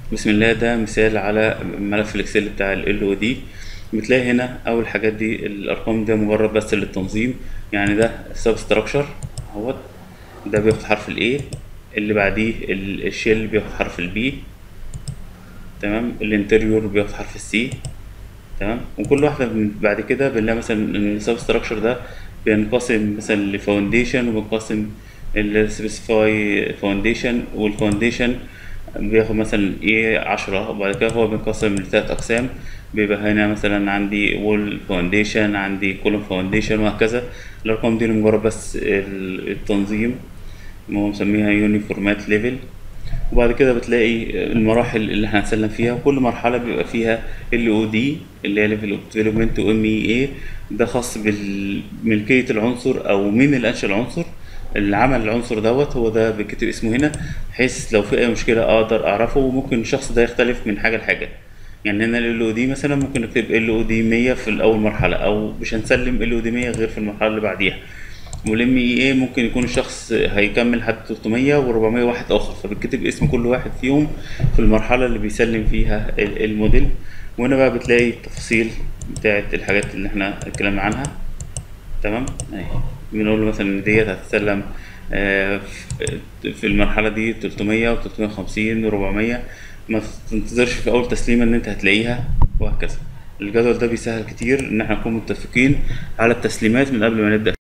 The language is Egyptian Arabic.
بسم الله ده مثال على ملف الاكسل بتاع ال LOD بتلاقي هنا اول حاجات دي الارقام ده مجرد بس للتنظيم يعني ده substructure اهوت ده بياخد حرف ال A اللي بعديه ال- الشيل بياخد حرف ال B تمام الانتريور بياخد حرف السي تمام وكل واحدة من- بعد كده بنلاقي مثلا ان السبستراكشر ده بينقسم مثلا لفاونديشن وبينقسم السبيسيفاي فاونديشن والفاونديشن بياخد مثلا ايه عشرة وبعد كده هو بينقسم لتلات أقسام بيبقى هنا مثلا عندي وول فاونديشن عندي كولوم فاونديشن وهكذا الأرقام دي لمجرد بس ال- التنظيم هو مسميها يونيفورمات ليفل وبعد كده بتلاقي المراحل اللي احنا هنسلم فيها وكل مرحله بيبقى فيها ال او دي اللي هي ليفل اوف ديفلوبمنت وام اي اي ده خاص بملكيه العنصر او مين اللي انشا العنصر اللي عمل العنصر دوت هو ده بيتكتب اسمه هنا بحيث لو في اي مشكله اقدر اعرفه وممكن الشخص ده يختلف من حاجه لحاجه يعني هنا ال او دي مثلا ممكن نكتب ال او دي 100 في الاول مرحله او مش هنسلم ال او دي 100 غير في المرحله اللي بعديها والام اي اي ممكن يكون الشخص هيكمل لحد 300 و400 واحد اخر فبتكتب اسم كل واحد فيهم في المرحله اللي بيسلم فيها ال- الموديل وهنا بقى بتلاقي التفاصيل بتاعه الحاجات اللي احنا اتكلمنا عنها تمام اهي بنقول له مثلا ان ديت هتسلم آه، في- في المرحله دي 300 و350 و400 ما تنتظرش في اول تسليمه ان انت هتلاقيها وهكذا الجدول ده بيسهل كتير ان احنا نكون متفقين على التسليمات من قبل ما نبدا